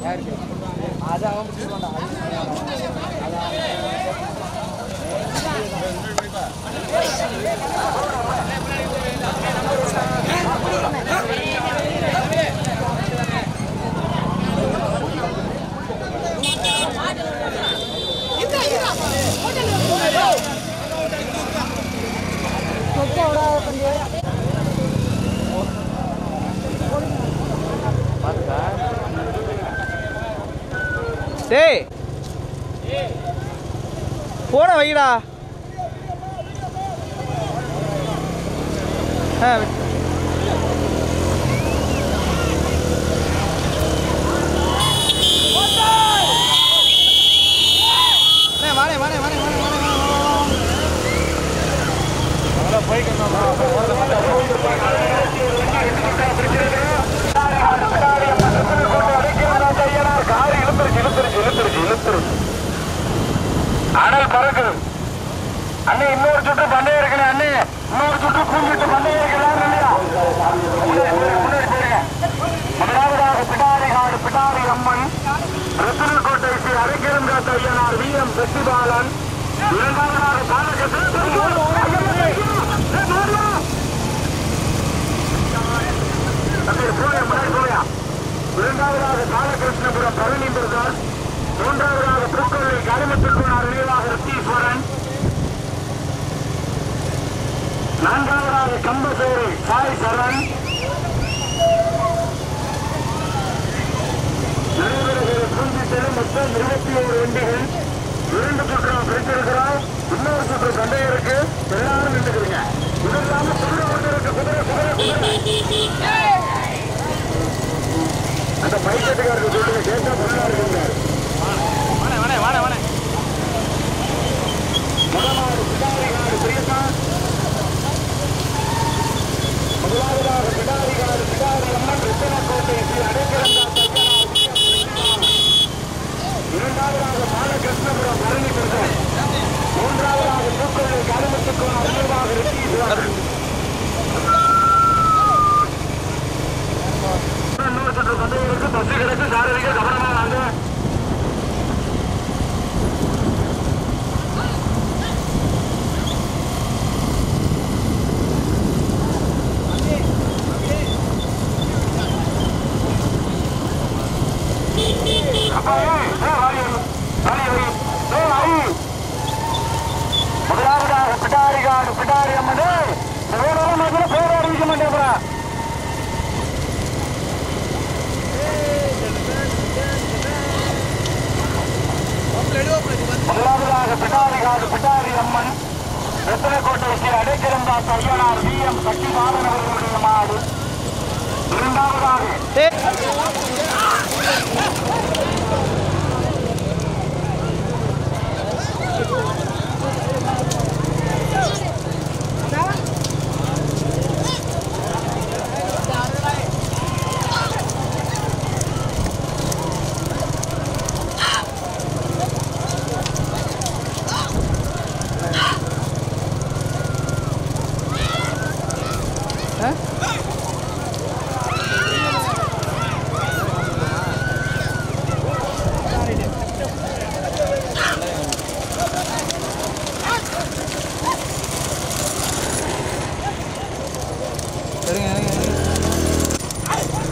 யாருக்கு அது அவன் பிடிச்சிருவான்டா டேய் போன வைடா ஆ அண்ணே, வாணே, வாணே, வாணே, வாணே, வாணே, வாணே, வாணே, வாணே. அனல் பறக்குது அண்ணே இன்னொரு சுற்று பந்தயம் இருக்குண்ணே அண்ணே இன்னொரு சுற்று கூப்பிட்டு பந்தயம் இருக்கிறாரு இல்லையா முன்னாடி போயிருங்க, முன்னாடி போயிருங்க. முதலாவதாக பிடாரி காடு பிடாரி அம்மன் ரத்தினக்கோட்டை ஸ்ரீ அரைக்கிரம் காத்த ஐயனார் வி எம் சசிபாலன் இரண்டாவதாக இரண்டாவதாக காலகிருஷ்ணபுரம் பழனி பிரதாஸ் மூன்றாவதாக திருக்கோளை கருமத்துக்குனார் நினைவாக ரித்தீஸ்வரன் நான்காவதாக கம்பசேரி சாய் சரண் நடைபெறுகிற குறிஞ்சித்திலும் மொத்தம் இருபத்தி ஓரு வண்டிகள் இரண்டு சுற்றம் பிரிச்சிருக்கிறோம் இன்னொரு சுற்று சண்டை இருக்கு எல்லாரும் நின்றுக்கிறீங்க இது இல்லாம குதிரை ஒன்று இருக்கு குதிரை குதிரை குதிரை அந்த பைக்கெட்டுக்காரருக்கு சொல்லுங்க கேட்டா ஃபுல்லா இருக்குங்க வாணே, வாணே, வாணே, வாணே. முதலாவது பிடாரிகாடு பிரியமா முதலாவதாக பிடாரிகாடு பிடாரி அம்மன் ரித்தனக்கோட்டை ஸ்ரீ அடைக்கலங்கா இரண்டாவதாக பாலகிருஷ்ணபுரம் பழனி பிரதர் மூன்றாவதாக தூக்கொள்ளை கருமத்துக்கும் அறிவாக ரித்தீஸ்வரன் இன்னொரு சுற்று சந்தேகம் இருக்கு பஸ் கிடக்கு சாரதிகள் கவனமா வாங்க முதலாவதாக பிடாரிகாடு பிடாரி அம்மனே முதல்ல பேர் அறிவிக்க மாட்டேங்கிறா முதலாவதாக பிடாரிகாடு பிடாரி அம்மன் ரத்தனக்கோட்டை ஸ்ரீ அடைக்கலந்தாஸ் ஐயனார் வி எம் சக்திபாலன் அவர்களுடைய மாடு இரண்டாவதாக டேய் சரிங்க சரிங்க சரிங்க.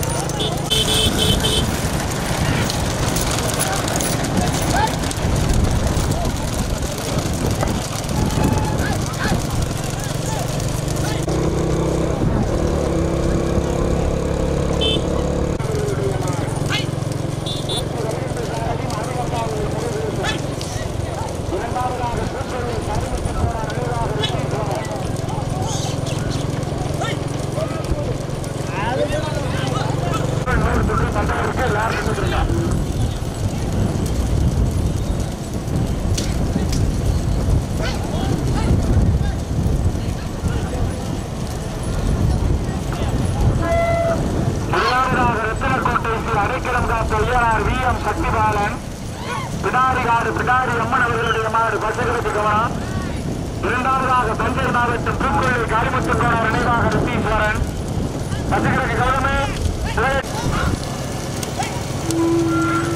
முதலாவதாக ரத்தினக்கோட்டை Sri Adaikalam Katha Ayyanar V M Sakthibalan Pidarikadu Pidari அம்மன் அவர்களுடைய மாடு பசங்களுக்கு கவனம் இரண்டாவதாக தஞ்சை மாவட்டம் தூக்குள்ளி காரிமுத்துக்கோணம் நினைவாக ரித்தீஸ்வரன் பசங்களுக்கு கவனமே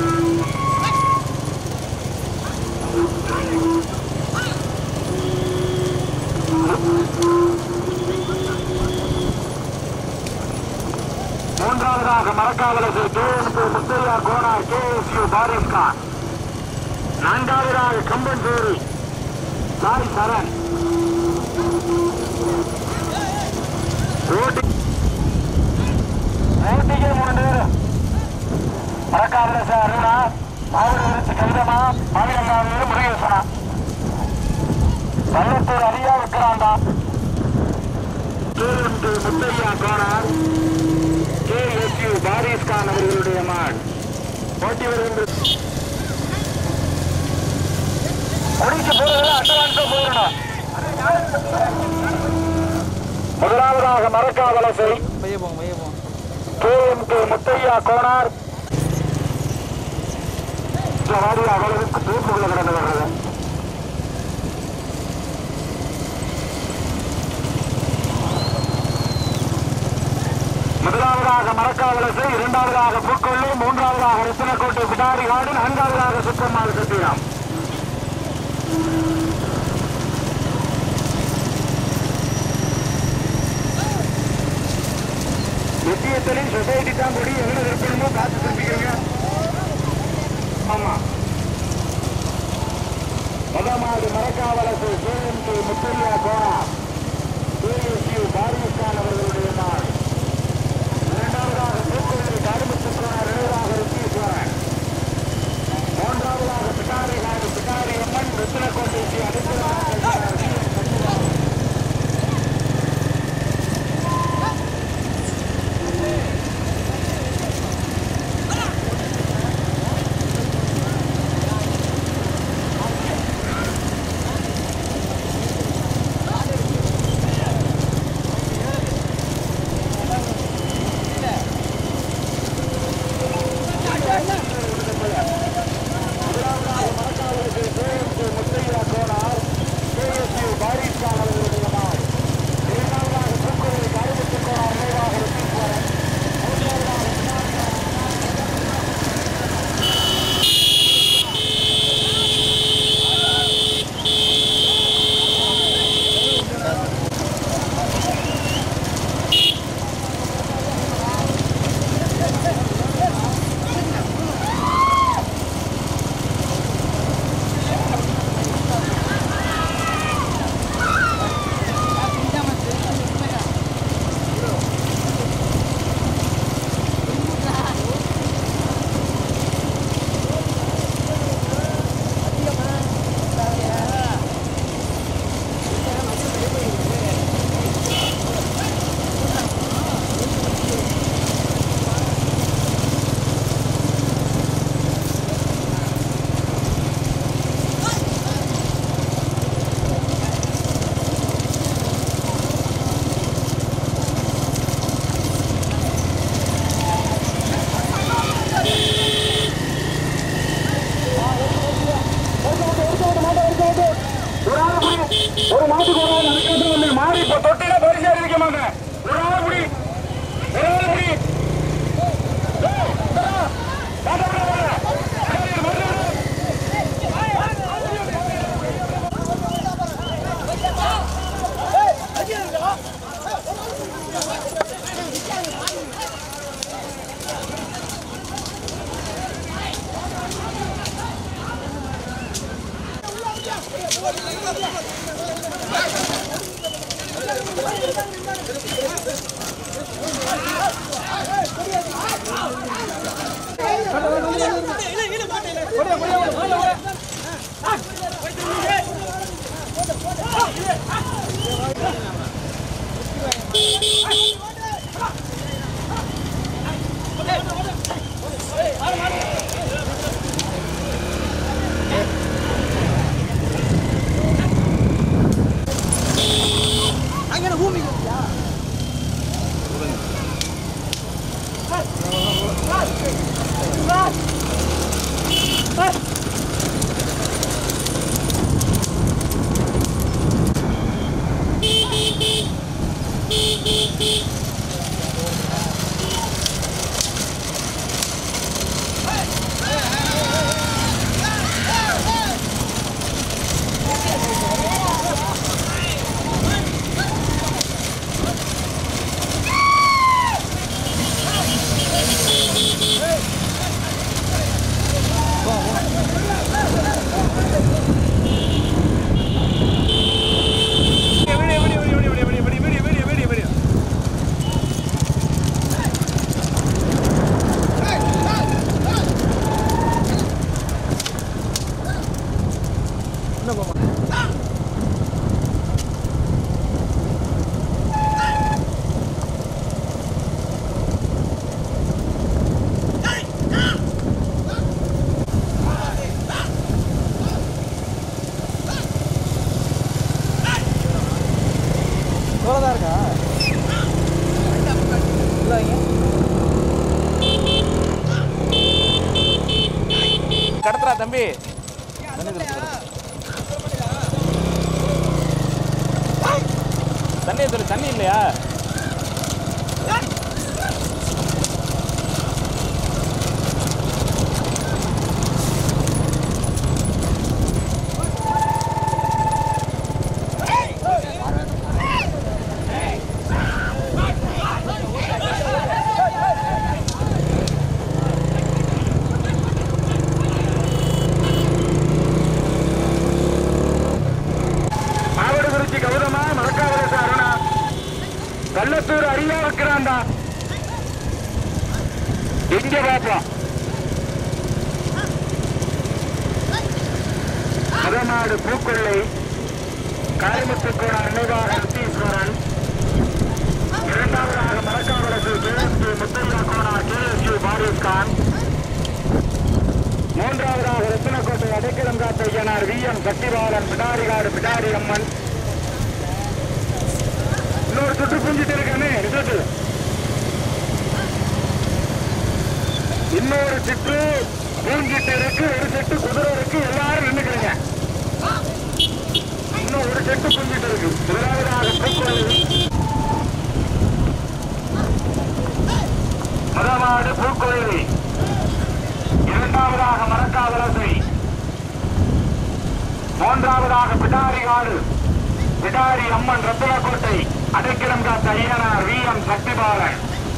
மூன்றாவதாக Marakkavalasai K M K Muthaiya Konar K S U Paris Khan நான்காவதாக கம்பன்சேரி சாய் சரண் ஓட்டி ஓட்டிக்கே மூணு பேர் மரக்காவலசை அருணா மாவட்ட விருத்தி கவிதமா மாநிலங்காவிலிருந்து முருகேசனா வல்லத்தூர் அரியா விக்ராந்தா K M K Muthaiya Konar K S U Paris Khan அவர்களுடைய மாட் போட்டி வருகின்ற முடிச்சு போறதுல அட்டவான்ஸா போயிடணும் முதலாவதாக மரக்காவலசை மைய போங்க மைய போங்க கேஎம்கே முத்தையா கோனார் வாடி அவர்களுக்கு தூக்குள்ள கடந்து வர்றது முதலாவதாக மரக்காவலசை இரண்டாவதாக பூக்கொள்ளி மூன்றாவதாக ரத்தினக்கோட்டை பிடாரி காடு நான்காவதாக சுத்தம்மாள் சத்தியம் நித்தியத்திலையும் சொசைட்டி தான் கூடி எவ்வளவு இருக்கணுமோ பார்த்து செஞ்சுக்கிறீங்க ஆமா முதமாடு மரக்காவலசை கேஎம்கே முத்தையா கோனா கேஎஸ்யூ பாரிஸ்கான் அவர்களுடைய நாள் இரண்டாவதாக பூக்கொள்ளி கரும்பு சுற்றுலா நினைவாக ரித்தீஸ்வரன் மூன்றாவதாக பிட்டாரி நாடு பிட்டாரி அம்மன் ரத்தினக்கோட்டை ஸ்ரீ அடிப்படையாக ஒரு மாட்டுக்கு ஒரு ஆள் நடக்கிறது வந்து மாறி இப்ப தொட்டில பரிசு அறிவிக்க மாட்டேன் ஒரு ஆள் முடி ஒரு ஆள் முடி ஏய், இந்தா, வாடா, வாடா, வாடா. சரி, மறுபடியும் வாடா. கடத்துறா தம்பி தண்ணி தெளிச்சு கொடு. தண்ணி தெளி தண்ணி இல்லையா ஆவடுகுறிச்சி கௌதமா மறக்காவரசு அருணா கள்ளத்தூர் அரியா வைக்கிறான்டா எங்க பாப்போம் மதநாடு பூக்கொள்ளை காரிமுத்துக்கோண நினைவாக நித்தீஸ்வரன் இரண்டாவதாக மரக்காவரசு கேஎஸ்கே முத்தையா கோணா கேஎஸ்கே பாரிஸ் கான் மூன்றாவதாக ரத்தினக்கோட்டை அடைக்கலம் காத்த ஐயனார் வி எம் சக்திபாலன் பிடாரிகாடு பிடாரி அம்மன் இன்னொரு சுற்று புஞ்சிட்டு இருக்கானே ரிசல்ட் இன்னொரு சுற்று பூஞ்சிட்டு இருக்கு ஒரு செட்டு குதிரை இருக்கு எல்லாரும் நின்னுக்கிறீங்க இன்னும் ஒரு செட்டு புஞ்சிட்டு இருக்கு முதலாவதாக பூக்கோயில் மதமாடு பூக்கோயில் இரண்டாவதாக மரக்காவலசை மூன்றாவதாக பிடாரிகாடு பிடாரி அம்மன் ரத்தினக்கோட்டை அடைக்கலம் காத்த ஐயனார் வி எம் சக்திபாலன்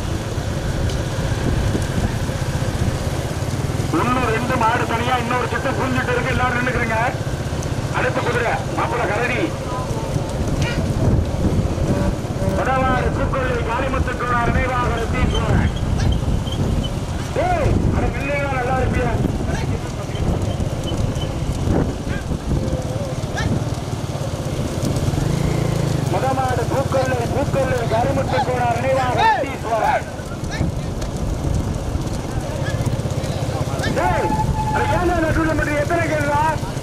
இன்னும் ரெண்டு மாடு தனியா இன்னொரு சுத்து புரிஞ்சுட்டு இருக்கு எல்லாரும் நின்னுக்கிறீங்க அடுத்த குதிரை மாப்பிள கரடி படவாறு பூக்கொள்ளி காளிமுத்துக்குள்ளார் நினைவாக ரத்தீஸ்வரன் ஏய் அட பிள்ளைங்க நல்லா இருப்பியா முதமாடு பூக்கொள்ளு பூக்கொள்ளு கருமுத்து கோணார் நினைவாக சத்தீஸ்வரன் ஏய் அட ஏன்டா நடுவில் மட்டும் எத்தனை கேள்வா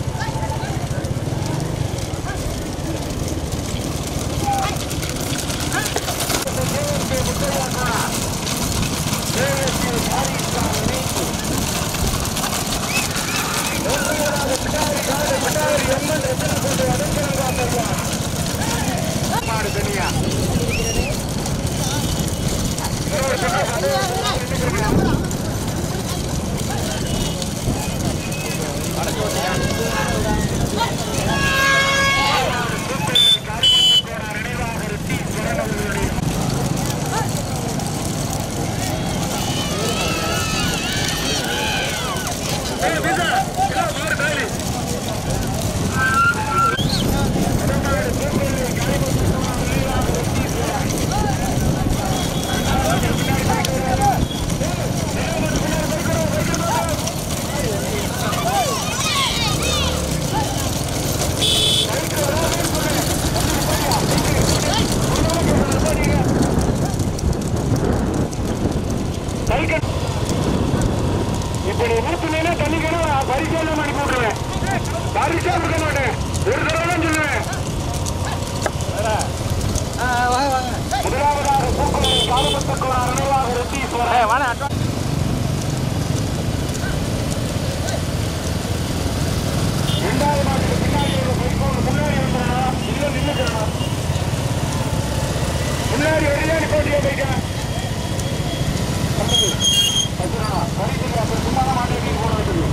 மாடு தனியா சைக்கிள் இப்படி ஊத்துனேன்னா தண்ணிக்கணும் பரிசோதனை பண்ணி போட்டுருவேன் பரிசா கொடுக்க மாட்டேன் ஒரு தடவை தான் சொல்லுவேன் முதலாவதாக பூக்குமலை காலமத்தக்குமார் நினைவாக ரத்தீஸ்வரன் ஏய் வாணா அட்வா இரண்டாவது மாட்டுக்கு பின்னாடி உள்ள போய்க்கோங்க முன்னாடி வந்துடணும் இல்ல நின்னுக்கணும் முன்னாடி வெளியே போட்டியே போய்க்க அப்புறம் சும்மா தான் மாட்டேன் நீ போட வேண்டியது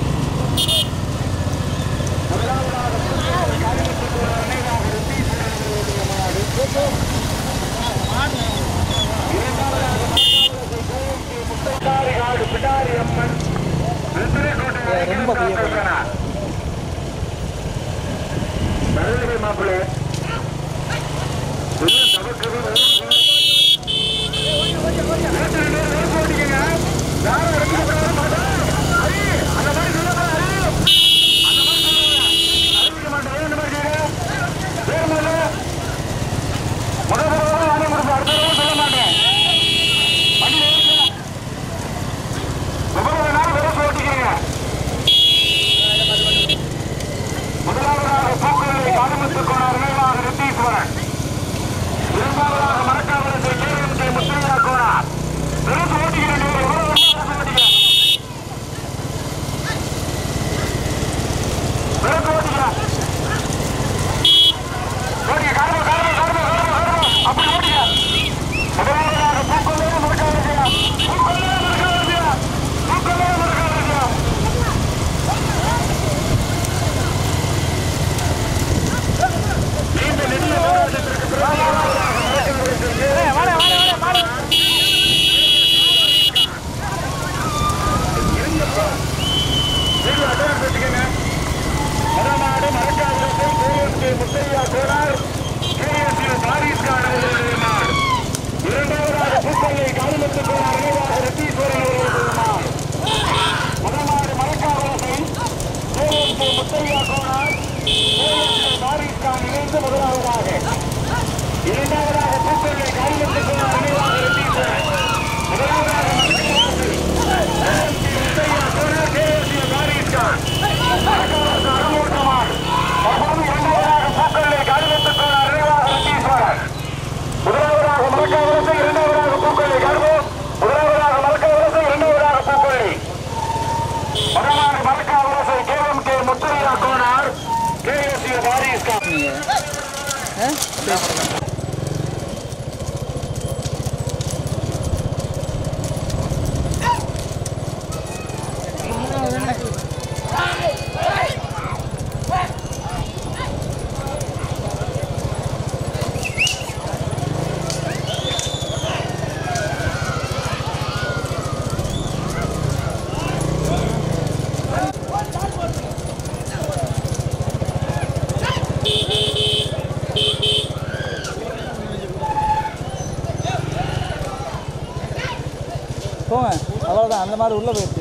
முதலாவதாக பூக்குமலை காளிமுத்துக்குமார் நினைவாக ரத்தீஸ்வரன் மாடு இரண்டாவதாக முத்தாரி காடு பிடாரி அம்மன் திருத்துறைக்கோட்டை ரொம்ப பெரிய இருக்கா நல்ல மாப்பிள்ள உள்ள தவக்குது சொல்ல மாட்டேன் வண்டி எவ்வளவு நாள் விரசு ஓட்டிக்கிறீங்க முதலாவதாக பூக்குழலி காதமுத்து கோணார் நினைவாக நித்தீஸ்வரன் இரண்டாவதாக மரக்காவ போங்க அவ்வளோதான் அந்த மாதிரி உள்ளே போயிடுச்சு